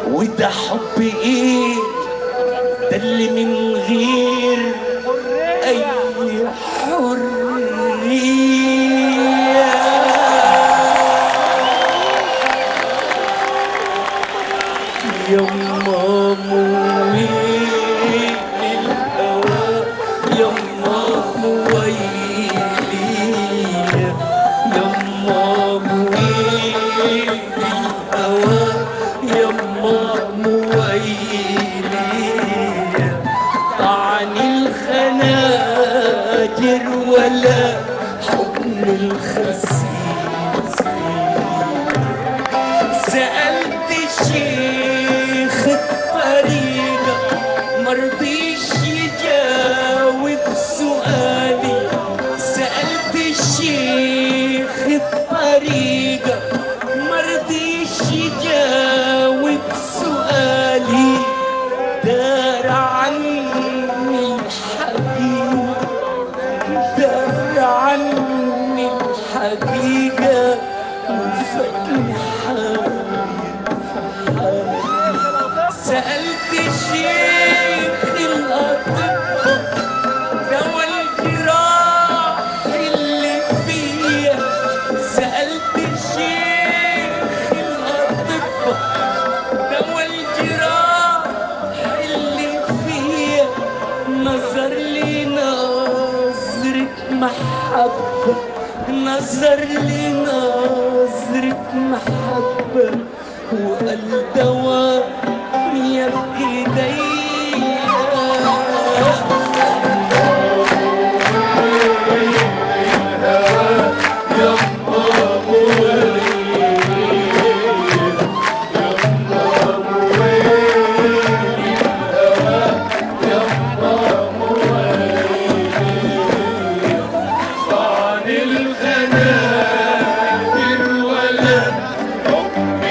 وده حب ايه ده اللي من غير اي حرية يما مويل الهوى يما مويلي يما مويل الهوى يما مويلي طعن الخناجر ولا حكم الخسيس سألت شيخ الطريقة مرضيش يجاوب سؤالي سألت الشيخ الطريقة مرضيش يجاوب سؤالي دار عني الحقيقة دار عني الحقيقة وفاتني سألت الشيخ الأطباء دوا الجراح اللي فيا سألت الشيخ الأطباء دوا الجراح اللي فيا نظر لي نظرة محبة نظر لي نظرة محبة وقال دواء يا عن الخناجر ولا حكم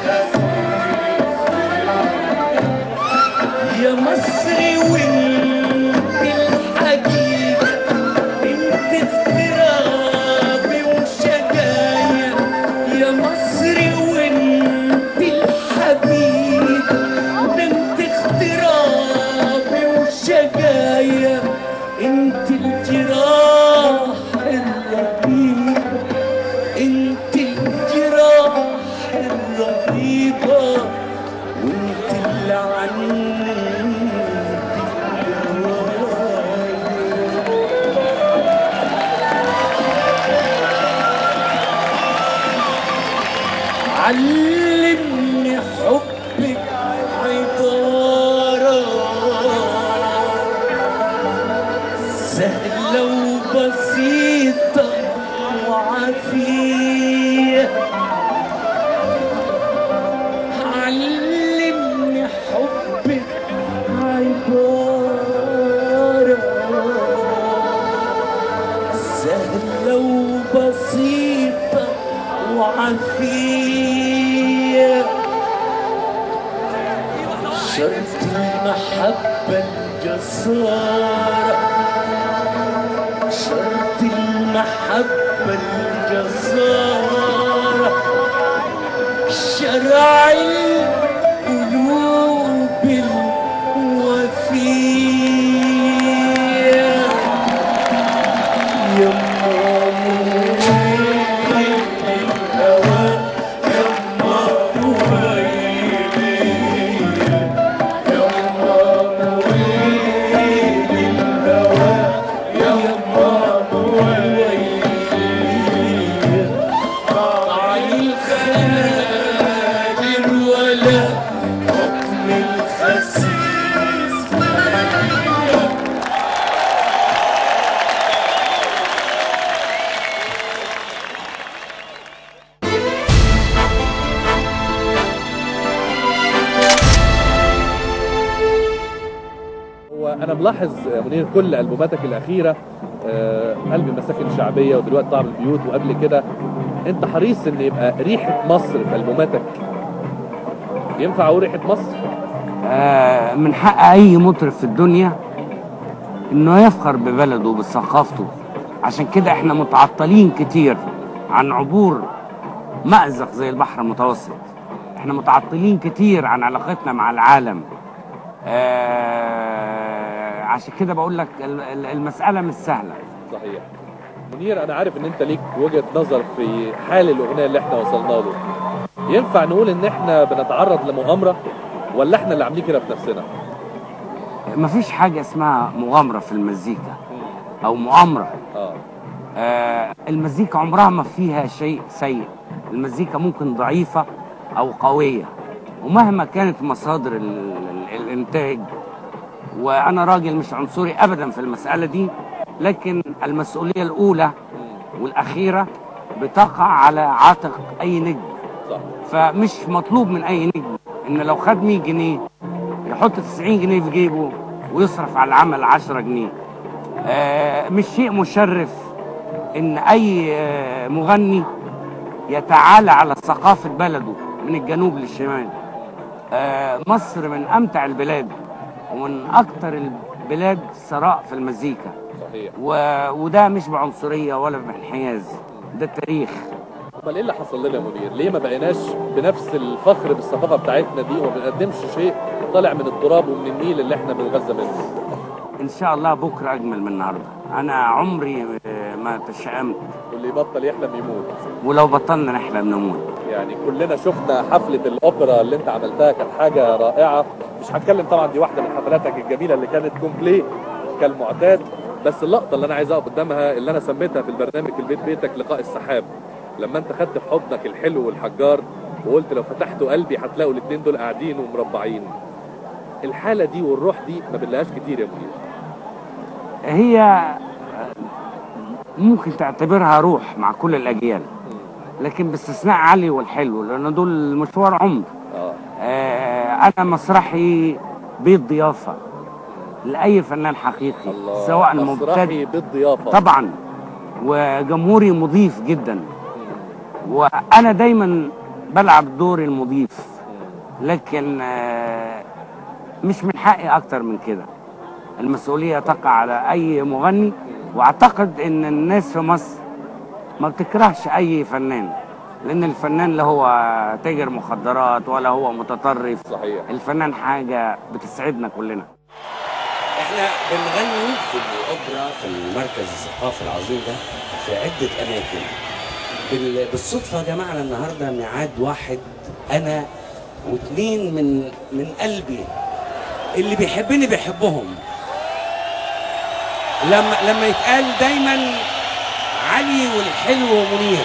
يا مصري وانت الحقيقة انت اغترابي وشجايا يا مصري وانت الحقيقة انت اغترابي وشجايا انت الجراح الرهيبة انت الجراح الرهيبة وانت اللي عندي علمني حبك عبارة سهلة وبسيطة وعافية علمني حبك عبارة سهلة وبسيطة وعافية شرط المحبة الجسارة شرط المحبة الجسارة شرع القلوب الوفية يا الهوى يا ولا حكم الخسيس هو انا ملاحظ يا منير كل البوماتك الاخيره آه، قلب المساكن الشعبيه ودلوقتي طعم البيوت وقبل كده انت حريص ان يبقى ريحه مصر في البوماتك ينفع اقول ريحه مصر آه، من حق اي مطرب في الدنيا انه يفخر ببلده وبثقافته عشان كده احنا متعطلين كتير عن عبور مأزق زي البحر المتوسط احنا متعطلين كتير عن علاقتنا مع العالم آه عشان كده بقول لك ال- ال- المسألة مش سهلة صحيح منير انا عارف ان انت ليك وجهه نظر في حال الاغنيه اللي احنا وصلنا له ينفع نقول ان احنا بنتعرض لمغامره ولا احنا اللي عاملين كده في نفسنا مفيش حاجة اسمها مغامرة في المزيكا أو مؤامرة اه آه المزيكا عمرها ما فيها شيء سيء المزيكا ممكن ضعيفة أو قوية ومهما كانت مصادر ال- ال- الإنتاج وأنا راجل مش عنصري أبدا في المسألة دي لكن المسؤولية الأولى والأخيرة بتقع على عاتق أي نجم صح فمش مطلوب من اي نجم ان لو خد 100 جنيه يحط 90 جنيه في جيبه ويصرف على العمل 10 جنيه آه مش شيء مشرف ان اي آه مغني يتعالى على ثقافة بلده من الجنوب للشمال آه مصر من امتع البلاد ومن اكتر البلاد ثراء في المزيكا صحيح و... وده مش بعنصرية ولا بانحياز ده التاريخ امال ايه اللي حصل لنا يا منير ليه ما بقيناش بنفس الفخر بالثقافه بتاعتنا دي وما بنقدمش شيء طالع من التراب ومن النيل اللي احنا بنغذى منه ان شاء الله بكره اجمل من النهارده انا عمري آه، ما تشائمت واللي يبطل يحلم يموت ولو بطلنا نحلم نموت يعني كلنا شفنا حفلة الأوبرا اللي أنت عملتها كانت حاجة رائعة مش هتكلم طبعا دي واحدة من حفلاتك الجميلة اللي كانت كومبلي كالمعتاد بس اللقطة اللي أنا عايز أقف قدامها اللي أنا سميتها في البرنامج البيت بيتك لقاء السحاب لما أنت خدت في حضنك الحلو والحجار وقلت لو فتحتوا قلبي هتلاقوا الاتنين دول قاعدين ومربعين الحالة دي والروح دي ما بنلاقيهاش كتير يا منير هي آه، ممكن تعتبرها روح مع كل الاجيال لكن باستثناء علي والحلو لان دول مشوار عمر اه آه، انا مسرحي بيت ضيافه لاي فنان حقيقي الله سواء مبتدئ مسرحي بالضيافة طبعا وجمهوري مضيف جدا وانا دايما بلعب دور المضيف لكن آه، مش من حقي اكتر من كده المسؤوليه تقع على اي مغني واعتقد ان الناس في مصر ما بتكرهش اي فنان لان الفنان لا هو تاجر مخدرات ولا هو متطرف صحيح الفنان حاجه بتسعدنا كلنا احنا بنغني في الاوبرا في المركز الثقافي العظيم ده في عده اماكن بال- بالصدفه جمعنا النهارده ميعاد واحد انا واتنين من من قلبي اللي بيحبني بيحبهم لما لما يتقال دايما علي والحلو ومنير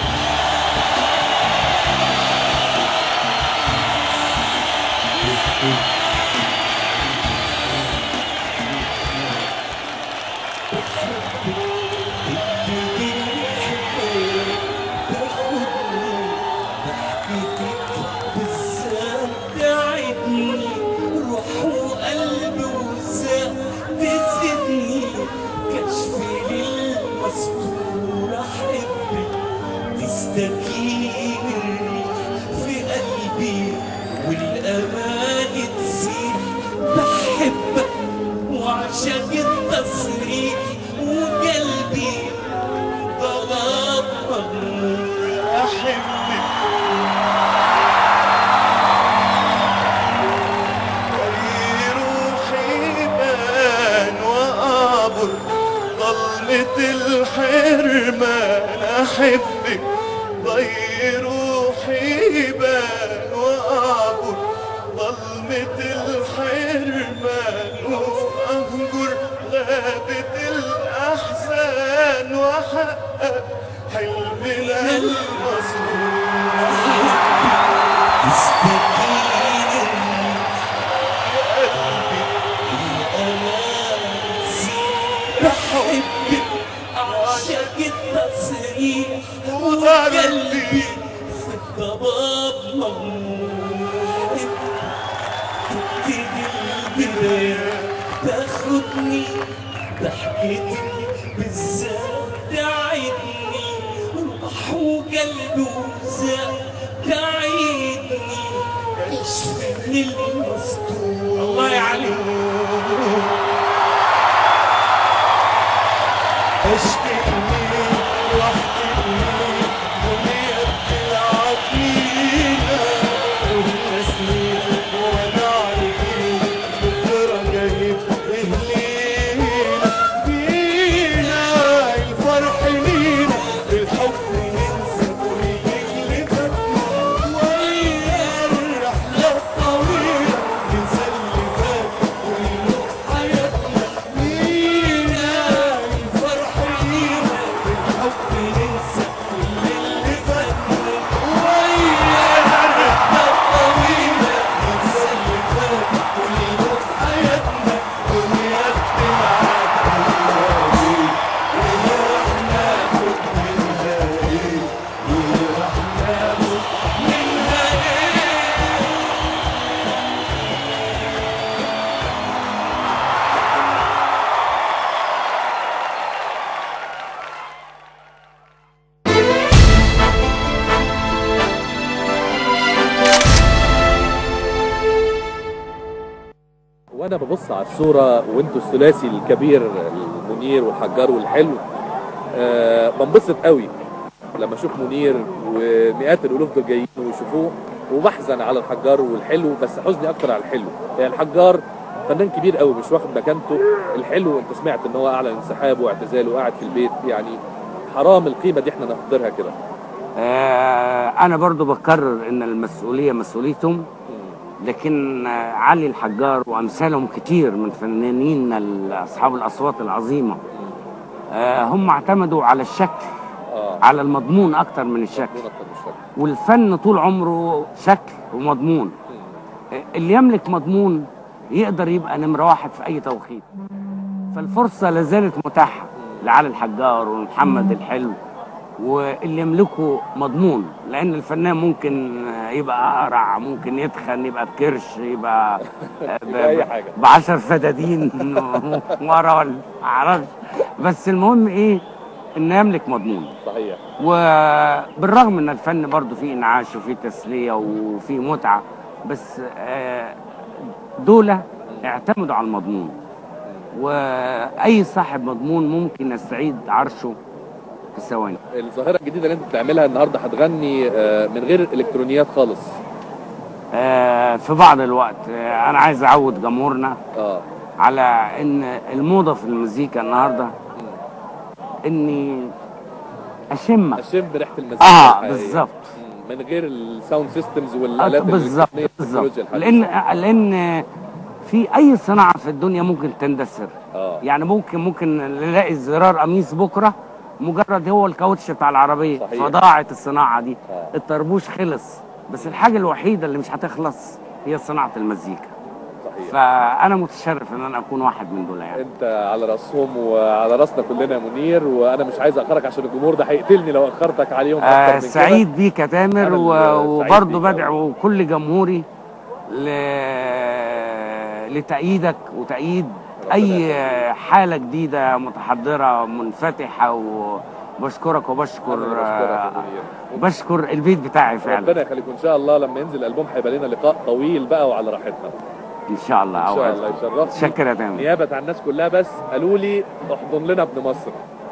روح وقلب وزاق تزيدني كشف للمستور احبك تستكيني في قلبي والامان تزيد بحبك وعشان التصريح وقلبي طلب مغمور احبك روحي بان وأعبر ظلمة الحرمان أحبك ضي روحي بان وأعبر ظلمة الحرمان وأهجر غابة الأحزان وأحقق حلمنا المسرور بحبك عشق التصريح وقلبي في الضباب مغمور تبتدي البداية تاخدني ضحكتك بالذات تعيدني روح وقلبي وزاق تعيدني كشف للمستور الله يعلم اشتقني واحكيني ونيت العقيدة وانا ببص على الصوره وانتوا الثلاثي الكبير المنير والحجار والحلو آه بنبسط قوي لما اشوف منير ومئات الالوف دول جايين ويشوفوه وبحزن على الحجار والحلو بس حزني اكتر على الحلو يعني الحجار فنان كبير قوي مش واخد مكانته الحلو انت سمعت ان هو اعلن انسحابه واعتزاله وقاعد في البيت يعني حرام القيمه دي احنا نقدرها كده آه، انا برضو بكرر ان المسؤوليه مسؤوليتهم لكن آه، علي الحجار وامثالهم كتير من فنانين ال- اصحاب الاصوات العظيمه آه، هم اعتمدوا على الشكل اه على المضمون اكتر من الشكل دون أكتر من الشكل. والفن طول عمره شكل ومضمون آه، اللي يملك مضمون يقدر يبقى نمره واحد في اي توقيت فالفرصه لازالت متاحه لعلي الحجار ومحمد الحلو واللي يملكه مضمون لان الفنان ممكن يبقى اقرع ممكن يتخن يبقى بكرش يبقى يبقى أي حاجة. بعشر فدادين ورا ولا معرفش بس المهم ايه انه يملك مضمون صحيح وبالرغم ان الفن برضه فيه انعاش وفيه تسليه وفيه متعه بس آه، دول اعتمدوا على المضمون واي صاحب مضمون ممكن يستعيد عرشه في ثواني الظاهره الجديده اللي انت بتعملها النهارده هتغني آه، من غير الكترونيات خالص آه، في بعض الوقت آه، انا عايز اعود جمهورنا اه على ان الموضه في المزيكا النهارده اني اشمك اشم بريحه المزيكا اه الحقيقية. بالظبط مم، من غير الساوند سيستمز آه، والالات بالظبط الإلكترونية، بالظبط التكنولوجيا لان الحديثة. لان في اي صناعه في الدنيا ممكن تندثر اه يعني ممكن ممكن نلاقي زرار قميص بكره مجرد هو الكاوتش بتاع العربيه صحيح. فضاعت الصناعه دي آه. الطربوش خلص بس الحاجه الوحيده اللي مش هتخلص هي صناعه المزيكا صحيح فانا متشرف ان انا اكون واحد من دول يعني انت على راسهم وعلى راسنا كلنا يا منير وانا مش عايز اخرك عشان الجمهور ده هيقتلني لو اخرتك عليهم اكتر آه من كده سعيد بيك يا تامر أنا و- اللي سعيد وبرضه بيك أوي. بدعو كل جمهوري ل... لتأييدك وتأييد أي حالة جديدة متحضرة منفتحة وبشكرك وبشكر أنا اللي بشكرك يا منير. وبشكر البيت بتاعي فعلا ربنا يخليكم ان شاء الله لما ينزل الالبوم هيبقى لنا لقاء طويل بقى وعلى راحتنا إن شاء الله ان شاء أوعدك. الله يشرفني شكرا يا تامر نيابه عن الناس كلها بس قالوا لي احضن لنا ابن مصر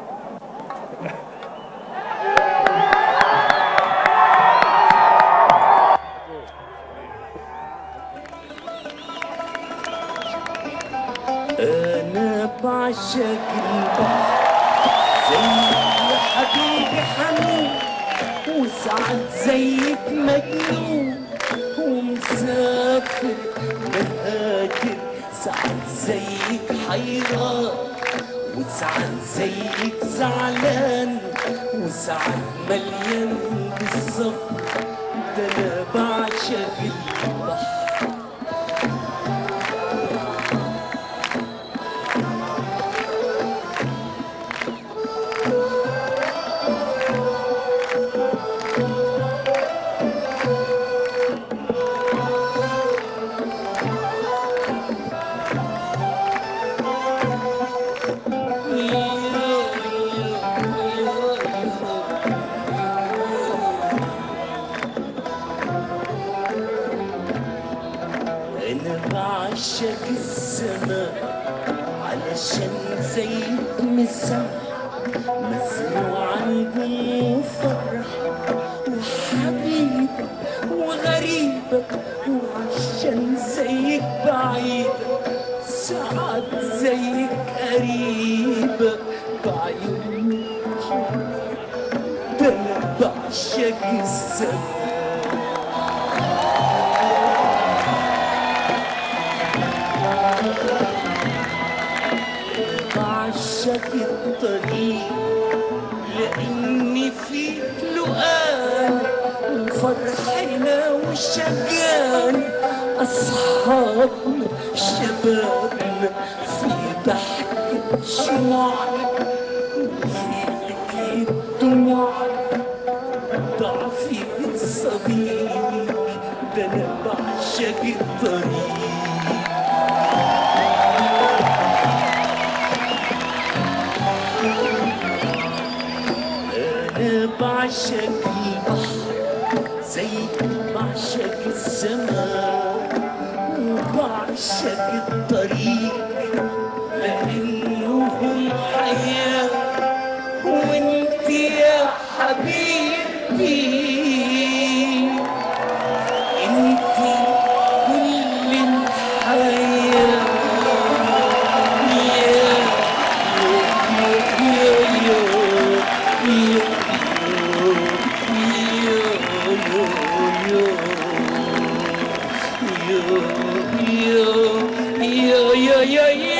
انا بعشق البحر زي حبيبي حنون وسعد زيك مجنون ومسافر مهاجر سعد زيك حيران وسعد زيك زعلان وسعد مليان بالصبر ده انا بعشق البحر أنا بعشق السماء علشان زيك مساء مسموع نجوم وفرح وحبيبة وغريبة وعشان زيك بعيدة ساعات زيك قريبة بعيون ده أنا بعشق السماء بعشق الطريق لاني فيك لقان وفرحنا وشجان اصحابنا شبابنا في ضحكة شموعنا وفي اكيد دموعنا ضعفي من صديق ده انا بعشق الطريق أنا بعشق البحر زي بعشق السماء وبعشق بعشق الطريق لأنهم حياة وانت يا حبيبتي انت كل الحياة يا يا يا يا